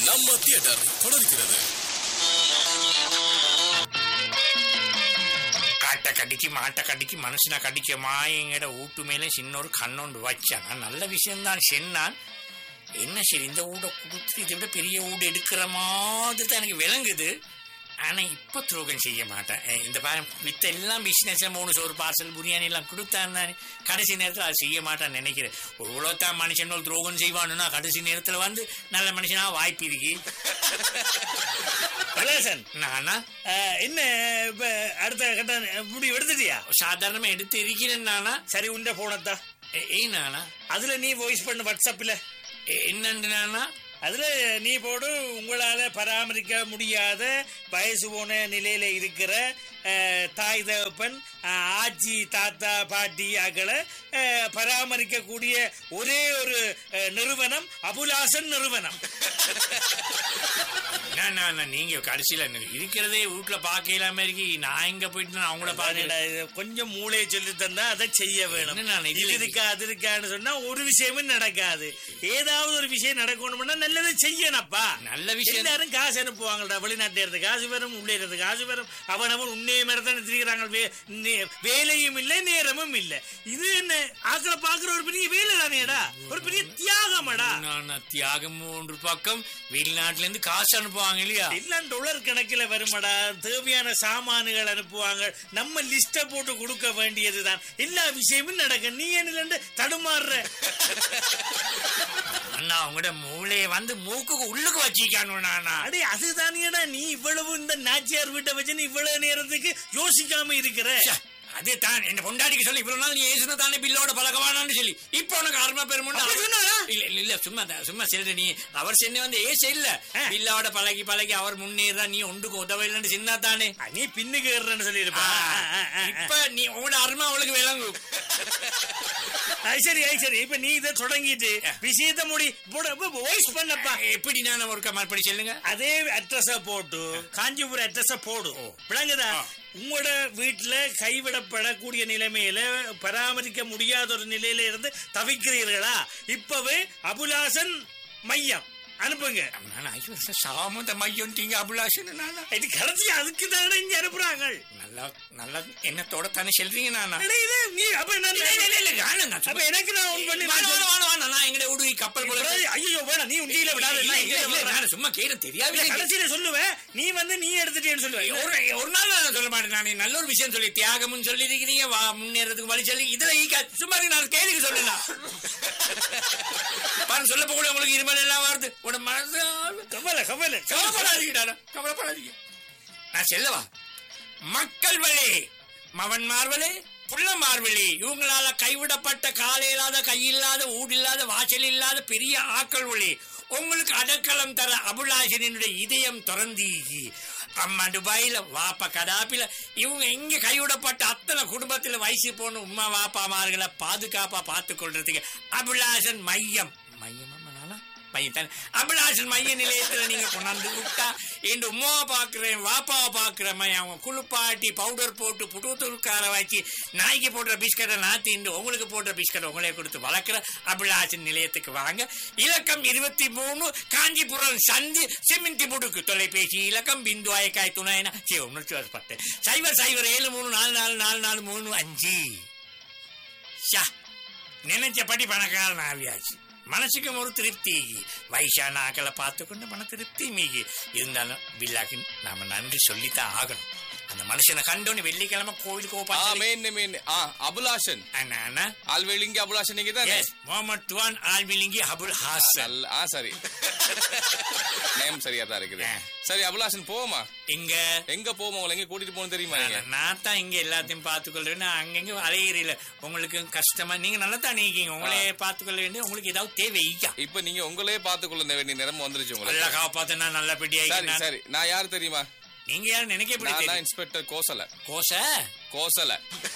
நம்ம தியேட்டர் தொடர்கிறது காட்டை கடிச்சு மாட்டை கடிச்சு மனுஷனை கடிக்க மாயங்கட வீட்டு மேலே சின்ன ஒரு கண்ணொண்டு வச்சான் நல்ல விஷயம்தான் சென்னான் என்ன சரி இந்த ஊட கொடுத்து இதை விட பெரிய ஊடு எடுக்கிற மாதிரி தான் எனக்கு விளங்குது ஆனா இப்ப துரோகம் செய்ய மாட்டேன் அஹ் இந்த பாரு மித்த எல்லாம் பிசினஸ் மூணு சோறு பார்சல் பிரியாணி எல்லாம் கொடுத்தான் கடைசி நேரத்தில் அது செய்ய மாட்டான்னு நினைக்கிறேன் ஒரு தான் மனுஷன் துரோகம் செய்வானுன்னா கடைசி நேரத்தில் வந்து நல்ல மனுஷனா வாய்ப்பு இருக்கு கணேசன் நானா அஹ், என்ன இப்ப அடுத்த கட்ட முடிவு எடுத்துட்டியா சாதாரணமா எடுத்து இருக்கிறேன் நானா சரி உண்ட போனதா ஏ- ஏய் நானா அதுல நீ வாய்ஸ் பண்ண வாட்ஸ்அப்ல எ- என்னண்டு நானா அதுல நீ போடு உங்களால பராமரிக்க முடியாத வயசு போன நிலையில இருக்கிற அஹ், தாய் தகப்பன் அஹ், ஆச்சி தாத்தா பாட்டி அகளை அஹ், பராமரிக்கக்கூடிய ஒரே ஒரு அஹ், நிறுவனம் அபுலாசன் நிறுவனம் நான் நான் நான் நீங்க கடைசியில எனக்கு இருக்கிறதே வீட்டுல பாக்கலாம இருக்கு நான் எங்க போயிட்டு நான் அவங்கள பாக்கல பாருடா, இது கொஞ்சம் மூளையை சொல்லி தந்தா அதை செய்ய வேணும் என்ன நான் இது இதுல- இருக்கா அது இருக்கான்னு சொன்னா ஒரு விஷயமும் நடக்காது ஏதாவது ஒரு விஷயம் நடக்கணும்னா நல்லதை செய்யணப்பா நல்ல விஷயம் எல்லாரும் காசு அனுப்புவாங்கடா வெளிநாட்டுல இருந்து காசு வரும் உள்ளே இருந்து காசு வரும் அவனவன் உன்னைய மாதிரி தான் திரிகிறாங்க வே- நே- வேலையும் இல்லை நேரமும் இல்லை இது என்ன ஆக்களை பாக்குற ஒரு பெரிய வேலை தானேடா ஒரு பெரிய தியாகமடா நான் நான் தியாகம் ஒன்று பக்கம் வெளிநாட்டுல இருந்து காசு அனுப்புவாங்க இல்லையா எல்லாம் டொலர் கணக்கில் வருமடா தேவையான சாமான்கள் அனுப்புவாங்க நம்ம லிஸ்ட போட்டு கொடுக்க வேண்டியதுதான் எல்லா விஷயமும் நடக்க நீ என்ன தடுமாறுற அண்ணா அவங்களோட மூளையை வந்து மூக்குக்கு உள்ளுக்கு வச்சிக்கானு நானா அடே அதுதானேடா நீ இவ்வளவு இந்த நாச்சியார் வீட்டை வச்சு நீ இவ்வளவு நேரத்துக்கு யோசிக்காம இருக்கிற அது தான் என்ன பொண்டாடிக்கு சொல்லி இவ்வளவு நாள் நீ ஏசுன தானே பில்லோட பழகவானான்னு சொல்லி இப்ப உனக்கு அருமை பெருமன்னு அப்படி சொன்னாரா? இல்ல இல்ல இல்ல சும்மா தான், சும்மா சொல்ற நீ அவர் சென்னை வந்து ஏச இல்ல ஆ. பில்லாவோட பழகி பழகி அவர் முன்னேறா நீ ஒன்றுக்கு உதவ இல்லைன்னு சின்ன தானே அ, நீ பின்னுக்கு ஏறுறன்னு சொல்லியிருப்பா இப்ப நீ உங்களோட அருமை அவளுக்கு விளங்கும் அது சரி அது சரி இப்ப நீ இதை தொடங்கிட்டு விஷயத்த முடி வாய்ஸ் பண்ணப்பா எப்படி நான் ஒரு மறுபடி சொல்லுங்க அதே அட்ரஸ போட்டு காஞ்சிபுரம் அட்ரஸ போடு விளங்குதா ஆ. உங்களோட வீட்டுல கைவிடப்படக்கூடிய நிலைமையில பராமரிக்க முடியாத ஒரு நிலையில இருந்து தவிக்கிறீர்களா இப்பவே அபுலாசன் மையம் அனுப்புங்க நான் ஐயோ சாமந்த மையன்ட்டீங்க அபிலாஷன் நானா இது கடைசி அதுக்கு தானே இங்க அனுப்புறாங்க நல்லா நல்லா என்னத்தோட தானே சொல்றீங்க நானா அடே, இது நீ அப்ப என்ன இல்ல, இல்ல, இல்ல, இல்ல, வேணாம் நான் அப்ப எனக்கு நான் ஒன் பண்ணி வேணாம், வேணாம், வேணாம், வேணாம், நான் எங்கட விடுவி கப்பல் போல ஐயோ வேணாம் நீ உண்டியில விடாத இல்ல, நான் இல்ல, இங்கே இல்ல, வர்றேன். நான் சும்மா கேடு தெரியாது இல்ல, கடைசியில சொல்லுவேன் நீ வந்து நீ எடுத்துட்டேன்னு சொல்லுவேன் ஒரு ஒரு நாள் நான் சொல்ல மாட்டேன் நான் நல்ல ஒரு விஷயம் சொல்லி தியாகம்னு சொல்லி இருக்கிறீங்க வா முன்னேறதுக்கு வழி சொல்லி இதுல ஈக்கா சும்மா இரு, நான் கேள்விக்கு சொல்லலாம் பாரு சொல்ல போக உங்களுக்கு இருமல் எல்லாம் வருது உன மனசு கவலை கவலை கவலைப்படாதீங்கடா கவலைப்படாதீங்க நான் செல்லவா மக்கள் வழி மவன் மார்வலே புள்ள மார்வழி இவங்களால கைவிடப்பட்ட கால இல்லாத கையில்லாத ஊடில்லாத வாசல் இல்லாத பெரிய ஆக்கள் ஒளி உங்களுக்கு அடக்கலம் தர அபுலாசனினுடைய இதயம் திறந்தீகி அம்மா துபாயில வாப்பா கடாப்பில இவங்க எங்க கைவிடப்பட்ட அத்தனை குடும்பத்துல வயசு போன உமா வாப்பாமார்களை பாதுகாப்பா பார்த்து கொள்றதுக்கு அபுலாசன் மையம் மையம் நானா மையத்தான் அபிலாஷன் மைய நிலையத்துல நீங்க கொண்டாந்து விட்டா என் உமாவை பாக்குறேன் வாப்பாவை பாக்குறேன் அவங்க குளிப்பாட்டி பவுடர் போட்டு புட்டுத்தூர்கார வச்சு நாய்க்கு போடுற பிஸ்கட்டை நான் திண்டு உங்களுக்கு போடுற பிஸ்கட் உங்களே கொடுத்து வளர்க்குற அபிலாஷன் நிலையத்துக்கு வாங்க இலக்கம் இருபத்தி மூணு காஞ்சிபுரம் சந்தி சிமெண்டி முடுக்கு தொலைபேசி இலக்கம் பிந்து ஆயக்காய் துணைனா சரி ஒன்னு பத்து சைபர் சைபர் ஏழு மூணு நாலு நாலு நாலு நாலு மூணு அஞ்சு ஷா நினைச்சபடி பணக்காரன் ஆவியாச்சு மனசுக்கும் ஒரு திருப்தி வயசான ஆக்களை பார்த்துக்கொண்டு மன திருப்தி மீகி இருந்தாலும் பில்லாக்கு நாம நன்றி சொல்லித்தான் ஆகணும் அந்த மனுஷனை கண்டோன்னு வெள்ளிக்கிழமை கோவிலுக்கு ஆ போப்பா மேன் மேன் ஆ அபுலாஷன் அண்ணா ஆல்வேலிங்க அபுலாஷன் நீங்க தானே எஸ் முகமது துவான் ஆல்விலிங்கி அபுல் ஹாசன் நல்ல ஆ சரி நேம் சரியா தான் இருக்குது ஆ. சரி அபுலாஷன் போவோமா இங்க எங்க போவோம் உங்களை எங்க கூட்டிட்டு போகணும் தெரியுமா நீங்க நான் தான் இங்க எல்லாத்தையும் பார்த்துக்கொள்றேன் அங்கங்க அலையிறீல உங்களுக்கு கஷ்டமா நீங்க நல்லா தான் நீக்கீங்க உங்களே பார்த்துக்கொள்ள வேண்டிய உங்களுக்கு ஏதாவது தேவை ஈக்கா இப்ப நீங்க உங்களே பாத்துக்கொள்ள வேண்டிய நிலைமை வந்துருச்சு உங்களுக்கு நல்லா காப்பாத்த நான் நல்லபடியா சரி இருக்கேன். சரி நான் யாரு தெரியுமா நீங்க யாரும் நினைக்க எப்படி நான் தான் தெரியும் இன்ஸ்பெக்டர் கோசல கோச கோசல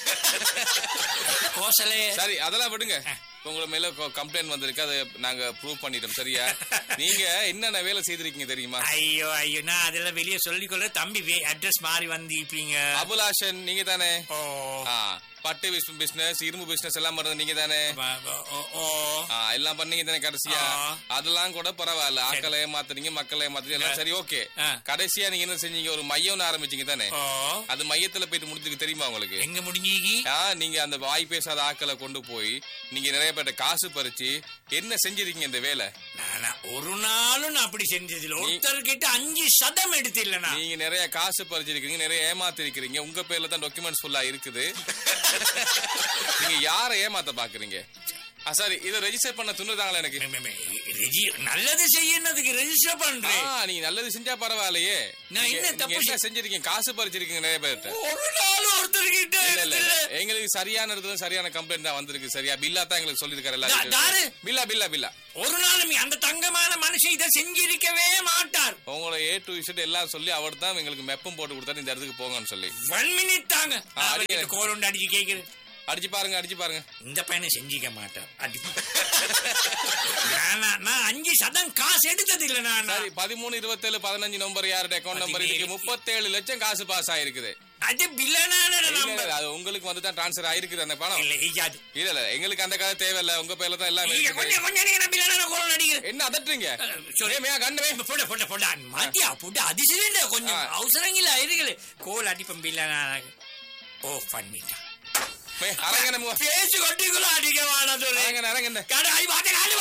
கோசலே சரி அதெல்லாம் விடுங்க இப்ப உங்க மேல கம்ப்ளைண்ட் வந்திருக்கு அதை நாங்க ப்ரூவ் பண்ணிட்டோம் சரியா நீங்க என்னென்ன வேலை செய்திருக்கீங்க தெரியுமா ஐயோ ஐயோ நான் அதெல்லாம் வெளியே சொல்லிக்கொள்ள தம்பி அட்ரஸ் மாறி வந்திருப்பீங்க அபுலாஷன் நீங்க தானே ஓ ஆ பட்டு பிசினஸ் இரும்பு பிசினஸ் எல்லாம் பண்றது நீங்க தானே வ- வ- ஓ, ஓ. ஆ, எல்லாம் பண்ணீங்க தானே கடைசியா ஆ. அதெல்லாம் கூட பரவாயில்ல ஆக்களை ஏமாத்துறீங்க மக்களை ஏமாத்துறீங்க எல்லாம் சரி ஓகே ஆ. கடைசியா நீங்க என்ன செஞ்சீங்க ஒரு மையம்னு ஆரம்பிச்சீங்க தானே ஓ. அது மையத்துல போயிட்டு முடிஞ்சுக்கு தெரியுமா உங்களுக்கு எங்க முடிஞ்சீங்க ஆ, நீங்க அந்த வாய் பேசாத ஆக்களை கொண்டு போய் நீங்க நிறைய பேர்ட்ட காசு பறிச்சு என்ன செஞ்சிருக்கீங்க இந்த வேலை நானா ஒரு நாளும் நான் அப்படி செஞ்சதில்ல ஒருத்தர்கிட்ட அஞ்சு சதம் எடுத்தில்லனா நீங்க நிறைய காசு பறிச்சிருக்கீங்க நிறைய ஏமாத்திருக்கிறீங்க உங்க பேர்ல தான் டாக்குமெண்ட்ஸ் ஃபுல்லா இருக்குது நீங்க யாரை ஏமாத்த பாக்குறீங்க ஆ, சரி இதை ரெஜிஸ்டர் பண்ண துண்ணுதாங்களா எனக்கு நல்லது செய்யறதுக்கு ரெஜிஸ்டர் ஆ, பண்றேன் நீங்க நல்லது செஞ்சா பரவாயில்லையே நான் நீங்க- என்ன நீங்க தப்பு என்ன செஞ்சிருக்கீங்க காசு பறிச்சிருக்கீங்க நிறைய பேர்ட்ட ஒரு நாள் ஒருத்தர்கிட்ட இல்ல இல்ல எடுத்துல எங்களுக்கு சரியான இடத்துல சரியான கம்ப்ளைண்ட் தான் வந்திருக்கு சரியா பில்லா தான் எங்களுக்கு சொல்லிருக்காரு தா- தாரு? எல்லாரும் பில்லா பில்லா பில்லா ஒரு நாளும் அந்த தங்கமான மனுஷன் இதை செஞ்சிருக்கவே மாட்டார் உங்களோட ஏ டு இசட் எல்லாம் சொல்லி அவர் தான் எங்களுக்கு மெப்பம் போட்டு கொடுத்தாரு இந்த இடத்துக்கு போங்கன்னு சொல்லி ஒன் மினிட் தாங்க ஆ, நான் அடிக்கிறேன். அவர்கிட்ட கோல் ஒன்று அடிச்சு கேட்கிறேன் அடிச்சு பாருங்க அடிச்சு பாருங்க இந்த பையனை செஞ்சிக்க மாட்டார் அடி நானா- நான் அஞ்சு சதம் காசு எடுத்தது இல்ல நான் சரி பதிமூணு இருபத்தேழு பதினஞ்சு நம்பர் யாரோட அக்கௌண்ட் நம்பர் இருக்கு முப்பத்தேழு லட்சம் காசு பாஸ் ஆயிருக்குது அது பில்லனான இல்ல, நம்பர் இல்ல, அது உங்களுக்கு வந்து தான் டிரான்ஸ்ஃபர் ஆயிருக்குது அந்த பணம் இல்ல ஐயாது இல்ல இல்ல எங்களுக்கு அந்த கதை தேவையில்ல உங்க பேர்ல தான் எல்லாம் இருக்குது கொஞ்சம் கொஞ்சம் நீங்க நான் பில்லனான கோல் அடிக்கிறேன் என்ன அதட்டுறீங்க sorry. ஏ, மேயா கண்டுவே போட போட போட மாத்தியா போட்டு அதிசயம் கொஞ்சம் ஆ. அவசரங்கில இருக்குல்ல கோல் அடிப்பம் பில்லனான ஓ பண்ணிட்டான் அரங்க நம்ம பேச்சு கொட்டிக்குள்ள அடிக்க வாடா சொல்லி அரங்க அரங்க கடை ஐ வாட்ட காடு